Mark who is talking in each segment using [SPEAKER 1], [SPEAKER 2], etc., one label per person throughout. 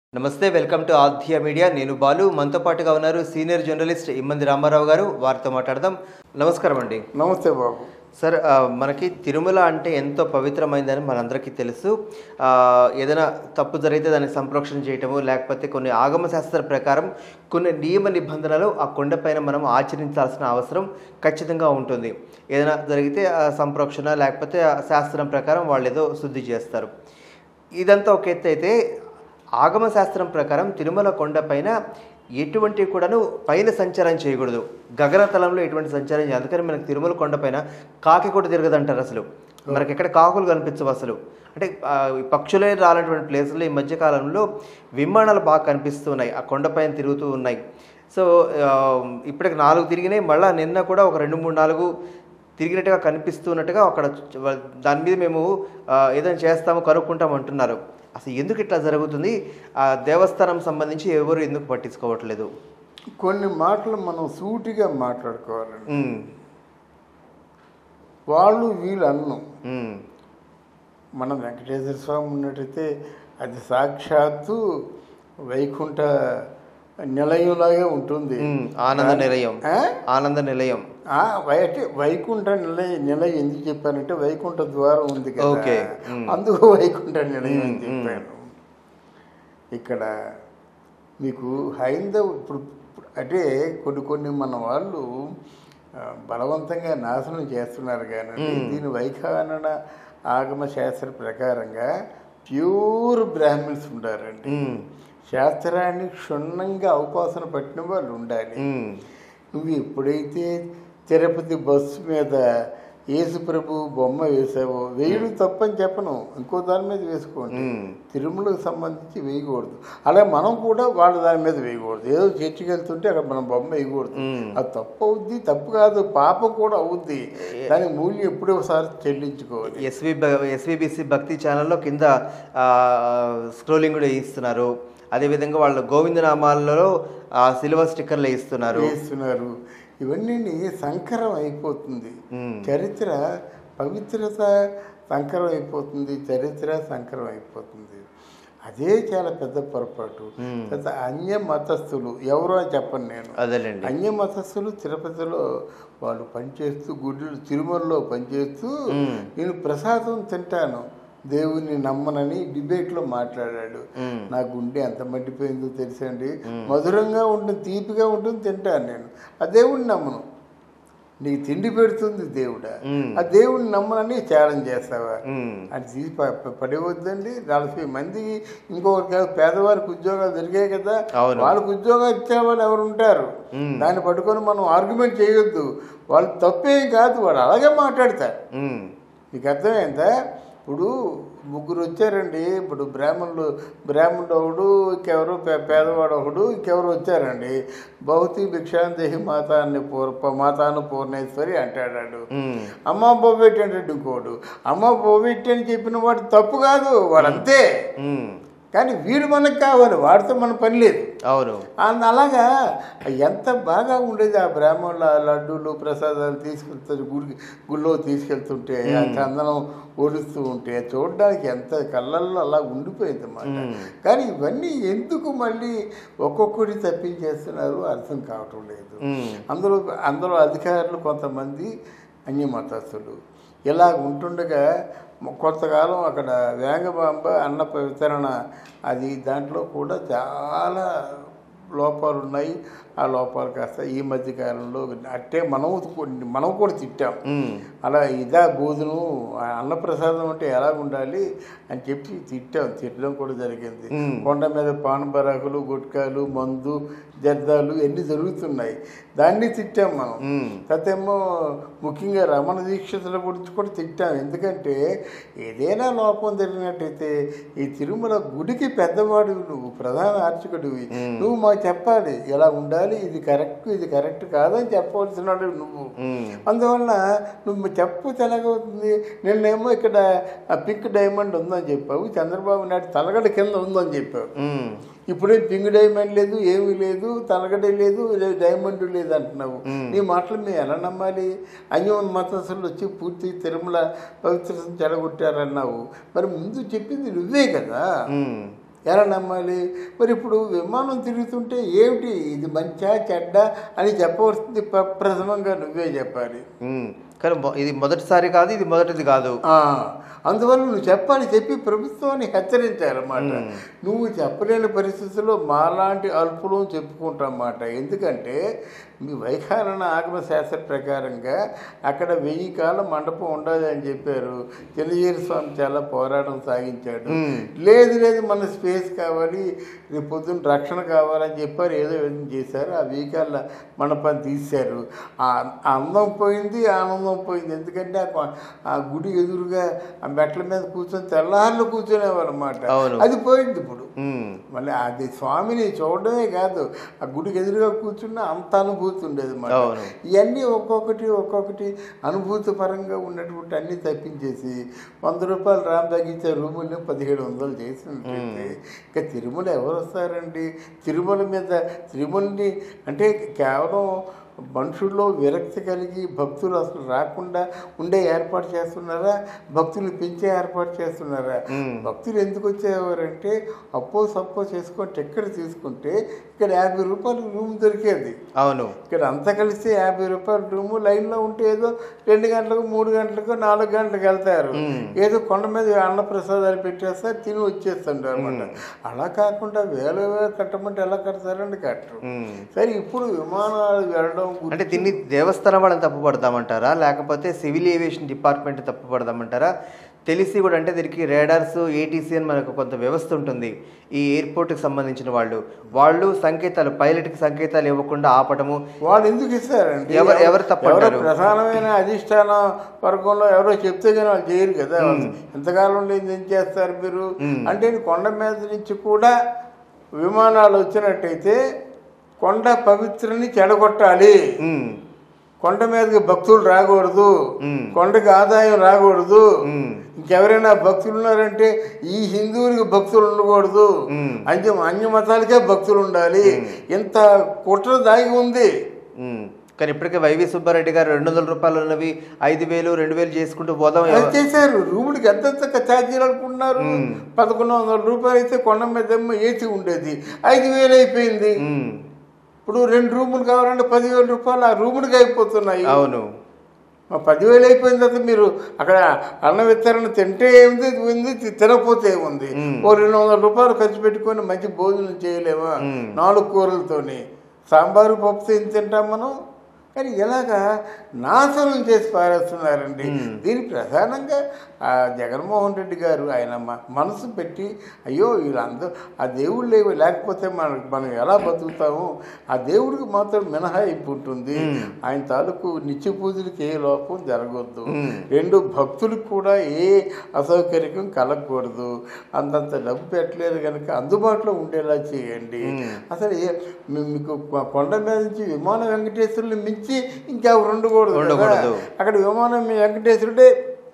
[SPEAKER 1] నమస్తే welcome to ఆధ్య media నేను బాలు మనతో పాటుగా ఉన్నారు సీనియర్ జర్నలిస్ట్ ఇమ్మంది రామారావు గారు వారితో మాట్లాడదాం నమస్కారం అండి
[SPEAKER 2] నమస్తే బాబు
[SPEAKER 1] సార్ ఆ, మనకి తిరుమల అంటే ఎంతో పవిత్రమైందని మనందరికీ తెలుసు ఆ, ఏదైనా తప్పు జరిగితే దాన్ని సంప్రోక్షణ చేయటము లేకపోతే కొన్ని ఆగమ శాస్త్ర ప్రకారం కొన్ని నియమ నిబంధనలు ఆ కొండపైన మనం ఆచరించాల్సిన అవసరం ఖచ్చితంగా ఉంటుంది ఏదైనా జరిగితే ఆ సంప్రోక్షణ లేకపోతే ఆ శాస్త్రం ప్రకారం వాళ్ళు ఏదో శుద్ధి చేస్తారు ఇదంతా ఒక ఎత్తు అయితే ఆగమ శాస్త్రం ప్రకారం తిరుమల కొండపైన ఎటువంటి కూడాను పైన సంచారం చేయకూడదు గగనతలంలో ఎటువంటి సంచారం చేయాలి అందుకని మనకి తిరుమల కొండపైన కాకి కూడా తిరగదంటారు అసలు మనకి ఎక్కడ కాకులు కనిపించవు అసలు అంటే ఆ, ఈ పక్షులే రానటువంటి ప్లేసుల్లో ఈ మధ్య కాలంలో విమానాలు బాగా కనిపిస్తున్నాయి ఆ కొండపైన తిరుగుతూ ఉన్నాయి సో ఆ, ఇప్పటికి నాలుగు తిరిగినాయి మళ్ళీ నిన్న కూడా ఒక రెండు మూడు నాలుగు తిరిగినట్టుగా కనిపిస్తున్నట్టుగా అక్కడ చ- దాని మీద మేము ఆ, ఏదైనా చేస్తాము కనుక్కుంటాం అంటున్నారు అసలు ఎందుకు ఇట్లా జరుగుతుంది ఆ దేవస్థానం సంబంధించి ఎవరు ఎందుకు పట్టించుకోవట్లేదు
[SPEAKER 2] కొన్ని మాటలు మనం సూటిగా మాట్లాడుకోవాలండి
[SPEAKER 1] ఉమ్,
[SPEAKER 2] వాళ్ళు వీళ్ళు అన్నం
[SPEAKER 1] ఉమ్,
[SPEAKER 2] మన వెంకటేశ్వర స్వామి ఉన్నట్టయితే అది సాక్షాత్తు వైకుంఠ నిలయంలాగే ఉంటుంది
[SPEAKER 1] ఉమ్, ఆనంద నిలయం
[SPEAKER 2] ఆ?
[SPEAKER 1] ఆనంద నిలయం
[SPEAKER 2] ఆ, వై- అంటే వైకుంఠ నిలయ నిలయం ఎందుకు చెప్పానంటే వైకుంఠ ద్వారం ఉంది కదా
[SPEAKER 1] ఓకే. మ్.
[SPEAKER 2] అందుకు వైకుంఠ నిలయం అని చెప్పాను ఇక్కడ మీకు హైందవ ఇప్పుడు ఇప్పుడు అంటే కొన్ని కొన్ని మన వాళ్ళు ఆ, బలవంతంగా నాశనం చేస్తున్నారు కానీ దీని వైఖానన ఆగమ శాస్త్ర ప్రకారంగా ప్యూర్ బ్రాహ్మిన్స్ ఉండారండి
[SPEAKER 1] ఉమ్,
[SPEAKER 2] శాస్త్రాన్ని క్షుణ్ణంగా అవకాశం పట్టిన వాళ్ళు ఉండాలి
[SPEAKER 1] ఉమ్,
[SPEAKER 2] నువ్వు ఎప్పుడైతే తిరుపతి బస్సు మీద యేసు ప్రభు బొమ్మ వేసావో వేయడం తప్పని చెప్పను ఇంకో దాని మీద వేసుకోండి
[SPEAKER 1] ఉమ్,
[SPEAKER 2] తిరుమలకు సంబంధించి వేయకూడదు అలా మనం కూడా వాళ్ళ దాని మీద వేయకూడదు ఏదో చర్చికి వెళ్తుంటే అక్కడ మనం బొమ్మ వేయకూడదు
[SPEAKER 1] మ్మ్.
[SPEAKER 2] అది తప్పు అవుద్ది తప్పు కాదు పాపం కూడా అవుద్ది దానికి మూల్యం ఎప్పుడో ఒకసారి చెల్లించుకోవాలి
[SPEAKER 1] ఎస్వి ఎస్విబిసి భక్తి ఛానల్లో కింద ఆ, స్క్రోలింగ్ కూడా ఇస్తున్నారు అదేవిధంగా వాళ్ళ గోవిందనామాలలో ఆ సిల్వర్ స్టిక్కర్లు ఇస్తున్నారు
[SPEAKER 2] వేస్తున్నారు ఇవన్నీ సంకరం అయిపోతుంది
[SPEAKER 1] ఉమ్,
[SPEAKER 2] చరిత్ర పవిత్రత సంకరం అయిపోతుంది చరిత్ర సంకరం అయిపోతుంది అదే చాలా పెద్ద పొరపాటు
[SPEAKER 1] మ్మ్.
[SPEAKER 2] తర్వాత అన్య మతస్థులు ఎవరో అని చెప్పను నేను
[SPEAKER 1] అదేలేండి
[SPEAKER 2] అన్య మతస్థులు తిరుపతిలో వాళ్ళు పనిచేస్తూ గుడ్లు తిరుమలలో పనిచేస్తూ
[SPEAKER 1] మ్మ్.
[SPEAKER 2] నేను ప్రసాదం తింటాను దేవుని నమ్మనని డిబేట్లో మాట్లాడాడు
[SPEAKER 1] మ్మ్.
[SPEAKER 2] నా గుండె ఎంత మండిపోయిందో తెలుసండి మధురంగా ఉంటుంది తీపిగా ఉంటుంది తింటాను నేను ఆ దేవుడిని నమ్మను నీకు తిండి పెడుతుంది దేవుడా
[SPEAKER 1] మ్మ్.
[SPEAKER 2] ఆ దేవుడిని నమ్మనని త్యాగం చేస్తావా
[SPEAKER 1] ఉమ్,
[SPEAKER 2] అది తీసి ప- ప- పడేవద్దండి నలభై మందికి ఇంకొకటి కాదు పేదవారికి ఉద్యోగాలు దొరికాయి కదా
[SPEAKER 1] అవును.
[SPEAKER 2] వాళ్ళకి ఉద్యోగాలు ఇచ్చే వాళ్ళు ఎవరు ఉంటారు
[SPEAKER 1] మ్మ్.
[SPEAKER 2] దాన్ని పట్టుకొని మనం ఆర్గ్యుమెంట్ చేయొద్దు వాళ్ళు తప్పేం కాదు వాడు అలాగే మాట్లాడతారు
[SPEAKER 1] ఉమ్,
[SPEAKER 2] మీకు అర్థమైందా ఇప్పుడు ముగ్గురు వచ్చారండి ఇప్పుడు బ్రాహ్మణులు బ్రాహ్మణుడు ఒకడు ఇంకెవరు పే- పేదవాడు ఒకడు ఇంకెవరు వచ్చారండి భౌతి భిక్షాందేహి మాత అని పూర్ మాతాను పూర్ణేశ్వరి అంటాడాడు
[SPEAKER 1] ఉమ్,
[SPEAKER 2] అమ్మ బొబ్బెట్టి అంటాడు ఇంకోడు అమ్మ బొబ్బెట్టి అని చెప్పిన వాడు తప్పు కాదు వాడు అంతే
[SPEAKER 1] ఉమ్,
[SPEAKER 2] కానీ వీడు మనకు కావాలి వాడితో మన పని లేదు
[SPEAKER 1] అవును
[SPEAKER 2] అంద అలాగా ఎంత బాగా ఉండేది ఆ బ్రాహ్మణుల లడ్డూలు ప్రసాదాలు తీసుకెళ్తారు గుడి గుళ్ళో తీసుకెళ్తుంటే ఆ చందనం ఓడుస్తూ ఉంటే చూడడానికి ఎంత కళ్ళల్లో అలా ఉండిపోయింది అన్నమాట
[SPEAKER 1] మ్మ్.
[SPEAKER 2] కానీ ఇవన్నీ ఎందుకు మళ్ళీ ఒక్కొక్కటి తప్పించేస్తున్నారు అర్థం కావటం లేదు
[SPEAKER 1] ఉమ్,
[SPEAKER 2] అందులో అందులో అధికారులు కొంతమంది అన్యమతస్థులు ఇలా ఉంటుండగా మ- కొంతకాలం అక్కడ వేంగబాంబ అన్న వితరణ అది దాంట్లో కూడా చాలా లోపాలు ఉన్నాయి ఆ లోపాలు కాస్త ఈ మధ్య కాలంలో అట్టే మనం కొన్ని- మనం కూడా తిట్టాం
[SPEAKER 1] ఉమ్,
[SPEAKER 2] అలా ఇదా భోజనం ఆ అన్నప్రసాదం అంటే ఎలా ఉండాలి అని చెప్పి తిట్టాం తిట్టడం కూడా జరిగింది
[SPEAKER 1] మ్మ్.
[SPEAKER 2] కొండ మీద పాన్ బరాకులు గుట్కాలు మందు జర్దాలు ఎన్ని జరుగుతున్నాయి దాన్ని తిట్టాం మనం
[SPEAKER 1] ఉమ్,
[SPEAKER 2] గతేమో ముఖ్యంగా రమణ దీక్షితుల గురించి కూడా తిట్టాం ఎందుకంటే ఏదైనా లోపం జరిగినట్టయితే ఈ తిరుమల గుడికి పెద్దవాడు నువ్వు ప్రధాన అర్చకుడివి నువ్వు మాకు చెప్పాలి ఎలా ఉండాలి ఇది కరెక్ట్ ఇది కరెక్ట్ కాదని చెప్పవలసిన నువ్వు
[SPEAKER 1] ఉమ్,
[SPEAKER 2] అందువల్ల నువ్వు చెప్పు తెలగవుతుంది నిన్నేమో ఇక్కడ ఆ పిక్ డైమండ్ ఉందని చెప్పావు చంద్రబాబు నాయుడు తలగడ కింద ఉందని చెప్పావు
[SPEAKER 1] ఉమ్,
[SPEAKER 2] ఇప్పుడే పింక్ డైమండ్ లేదు ఏమీ లేదు తలగడ లేదు లేదు డైమండ్ లేదు అంటున్నావు నీ మాటలు మేము ఎలా నమ్మాలి అన్యోన్ మతస్థులు వచ్చి పూర్తి తిరుమల పవిత్రతను చెడగొట్టారన్నావు మరి ముందు చెప్పింది నువ్వే కదా
[SPEAKER 1] ఉమ్,
[SPEAKER 2] ఎలా నమ్మాలి మరి ఇప్పుడు విమానం తిరుగుతుంటే ఏమిటి ఇది మంచా చెడ్డ అని చెప్పవలసింది ప్ర- ప్రథమంగా నువ్వే చెప్పాలి
[SPEAKER 1] ఉమ్. కానీ మొ- ఇది మొదటిసారి కాదు ఇది మొదటిది కాదు
[SPEAKER 2] ఆ, అందువల్ల నువ్వు చెప్పాలి చెప్పి ప్రభుత్వాన్ని హెచ్చరించాలన్నమాట నువ్వు చెప్పలేని పరిస్థితుల్లో మాలాంటి అల్పులు చెప్పుకుంటామన్నమాట ఎందుకంటే మీ వైఖానన ఆగమ శాస్త్ర ప్రకారంగా అక్కడ వెయ్యి కాలం మండపం ఉండదు అని చెప్పారు చెన్నజీరి స్వామి చాలా పోరాటం సాగించాడు లేదు లేదు మన స్పేస్ కావాలి రేపు పొద్దున్న రక్షణ కావాలని చెప్పారు ఏదో ఏదో చేశారు ఆ వెయ్యి కాళ్ళ మండపాన్ని తీశారు ఆ ఆ అందం పోయింది ఆనందం పోయింది ఎందుకంటే ఆ కొ- ఆ గుడి ఎదురుగా ఆ మెట్ల మీద కూర్చొని తెల్లారులు కూర్చునేవారు అనమాట
[SPEAKER 1] అవును.
[SPEAKER 2] అది పోయింది ఇప్పుడు
[SPEAKER 1] ఉమ్.
[SPEAKER 2] మళ్ళీ అది స్వామిని చూడడమే కాదు ఆ గుడికి ఎదురుగా కూర్చున్న అంత అనుభూతి ఉండేది అన్నమాట
[SPEAKER 1] అవును.
[SPEAKER 2] ఇవన్నీ ఒక్కొక్కటి ఒక్కొక్కటి అనుభూతి పరంగా ఉన్నటువంటి అన్ని తప్పించేసి వంద రూపాయలు రామ్ తగ్గించే రూముల్ని పదిహేడు వందలు చేసినట్లయితే ఇంకా తిరుమల ఎవరు వస్తారండి తిరుమల మీద తిరుమలని అంటే కేవలం మనుషుల్లో విరక్తి కలిగి భక్తులు అసలు రాకుండా ఉండే ఏర్పాటు చేస్తున్నారా భక్తులు పెంచే ఏర్పాటు చేస్తున్నారా భక్తులు ఎందుకు వచ్చేవారంటే అప్పో సప్పో చేసుకొని టిక్కెట్ తీసుకుంటే ఇక్కడ యాభై రూపాయలు రూమ్ దొరికేది
[SPEAKER 1] అవును
[SPEAKER 2] ఇక్కడ అంతా కలిసి యాభై రూపాయల రూము లైన్లో ఉంటే ఏదో రెండు గంటలకు మూడు గంటలకు నాలుగు గంటలకు వెళ్తారు ఏదో కొండ మీద అన్న ప్రసాదాలు పెట్టేస్తారు తిని వచ్చేస్తుంటారు అనమాట అలా కాకుండా వేల వేల కట్టమంటే ఎలా కడతారండి కట్టరు
[SPEAKER 1] ఉమ్.
[SPEAKER 2] సరే ఇప్పుడు విమానాలు వెళ్ళడం గురించి
[SPEAKER 1] అంటే దీన్ని దేవస్థానం వాళ్ళని తప్పుపడదామంటారా లేకపోతే సివిల్ ఏవియేషన్ డిపార్ట్మెంట్ తప్పుపడదామంటారా తెలిసి కూడా అంటే దీనికి రేడార్స్ ఏటీసీ అని మనకు కొంత వ్యవస్థ ఉంటుంది ఈ ఎయిర్పోర్ట్కి సంబంధించిన వాళ్ళు వాళ్ళు సంకేతాలు పైలట్కి సంకేతాలు ఇవ్వకుండా ఆపటము
[SPEAKER 2] వాళ్ళు ఎందుకు ఇస్తారండి
[SPEAKER 1] ఎవరు- ఎవరు తప్పంటారు?
[SPEAKER 2] ఎవరో ప్రధానమైన అధిష్టాన వర్గంలో ఎవరో చెప్తే కానీ వాళ్ళు చేయరు కదా ఎంతకాలం లేదు ఏం చేస్తారు మీరు అంటే ఈ కొండ మీద నుంచి కూడా విమానాలు వచ్చినట్టయితే కొండ పవిత్రని చెడగొట్టాలి
[SPEAKER 1] ఉమ్.
[SPEAKER 2] కొండ మీదకి భక్తులు రాకూడదు
[SPEAKER 1] మ్మ్.
[SPEAKER 2] కొండకి ఆదాయం రాకూడదు
[SPEAKER 1] మ్మ్.
[SPEAKER 2] ఇంకెవరైనా భక్తులు ఉన్నారంటే ఈ హిందువులకి భక్తులు ఉండకూడదు
[SPEAKER 1] మ్మ్.
[SPEAKER 2] అన్య అన్య మతాలకే భక్తులు ఉండాలి ఇంత కుట్ర దాగి ఉంది
[SPEAKER 1] ఉమ్. కానీ ఇప్పటికే వైవి సుబ్బారెడ్డి గారు రెండు వందల రూపాయలు ఉన్నవి ఐదు వేలు రెండు వేలు చేసుకుంటూ పోదాం
[SPEAKER 2] అది చేశారు రూముడికి ఎంతెంత ఛార్జీలు అనుకుంటున్నారు పదకొండు వందల రూపాయలు అయితే కొండ మీద ఏమో ఏసీ ఉండేది ఐదు వేలు అయిపోయింది
[SPEAKER 1] ఉమ్.
[SPEAKER 2] ఇప్పుడు రెండు రూములు కావాలంటే పదివేల రూపాయలు ఆ రూముడికి అయిపోతున్నాయి
[SPEAKER 1] అవును
[SPEAKER 2] మా పదివేలు అయిపోయిన తర్వాత మీరు అక్కడ అన్న విత్తరణ తింటే ఏముంది ఉంది తి- తినకపోతే ఏముంది ఓ రెండు వందల రూపాయలు ఖర్చు పెట్టుకొని మంచి భోజనం చేయలేమా నాలుగు కూరలతోని సాంబారు పప్పుతో ఏం తింటాం మనం కానీ ఇలాగా నాశనం చేసి పారేస్తున్నారండి దీని ప్రధానంగా ఆ జగన్మోహన్ రెడ్డి గారు ఆయన మ- మనసు పెట్టి అయ్యో వీళ్ళందరూ ఆ దేవుడు లేవు లేకపోతే మనం మనం ఎలా బతుకుతాము ఆ దేవుడికి మాత్రం మినహాయింపు ఉంటుంది ఆయన తాలూకు నిత్య పూజలకి ఏ లోపం జరగవద్దు రెండు భక్తులకు కూడా ఏ అసౌకర్యం కలగకూడదు అంతంత డబ్బు పెట్టలేరు కనుక అందుబాటులో ఉండేలా చేయండి అసలు ఏ మీ- మీకు కొ- కొండ మీద నుంచి విమాన వెంకటేశ్వరుని మించి ఇంకెవరు ఉండకూడదు కదా.
[SPEAKER 1] ఉండకూడదు.
[SPEAKER 2] అక్కడ విమానం మీ వెంకటేశ్వరుడే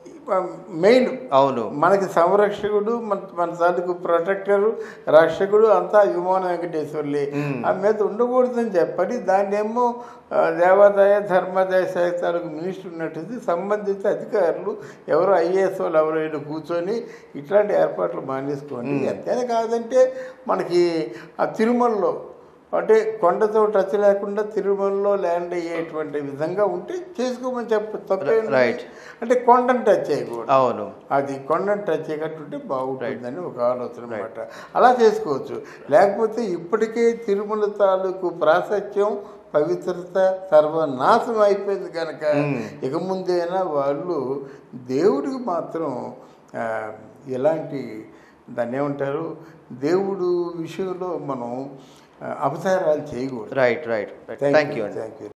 [SPEAKER 2] మెయిన్
[SPEAKER 1] అవును
[SPEAKER 2] మనకి సంరక్షకుడు మన మన తాలూకు ప్రొటెక్టరు రక్షకుడు అంతా విమాన వెంకటేశ్వర్లే ఆ మీద ఉండకూడదని చెప్పని దాన్ని ఏమో ఆ, దేవాదాయ ధర్మాదాయ శాఖ తాలూకు మినిస్టర్ ఉన్నట్టు సంబంధిత అధికారులు ఎవరో ఐఏఎస్ వాళ్ళు ఎవరైనా కూర్చొని ఇట్లాంటి ఏర్పాట్లు మానేసుకోండి ఎంతైనా కాదంటే మనకి ఆ తిరుమలలో అంటే కొండతో టచ్ లేకుండా తిరుమలలో ల్యాండ్ అయ్యేటువంటి విధంగా ఉంటే చేసుకోమని చెప్ప తప్పేం లేదు.
[SPEAKER 1] Right.
[SPEAKER 2] అంటే కొండను టచ్ చేయకూడదు
[SPEAKER 1] అవును
[SPEAKER 2] అది కొండను టచ్ చేయకట్టుంటే బాగుంటుందని ఒక ఆలోచన అనమాట అలా చేసుకోవచ్చు లేకపోతే ఇప్పటికే తిరుమల తాలూకు ప్రాశస్త్యం పవిత్రత సర్వనాశనం అయిపోయింది కనుక ఇక ముందైనా వాళ్ళు దేవుడికి మాత్రం ఆ, ఎలాంటి దాన్ని ఏమంటారు దేవుడు విషయంలో మనం ఆ, అపచారాలు చేయకూడదు
[SPEAKER 1] రైట్ రైట్ థ్యాంక్ యూ అండి
[SPEAKER 2] థ్యాంక్ యూ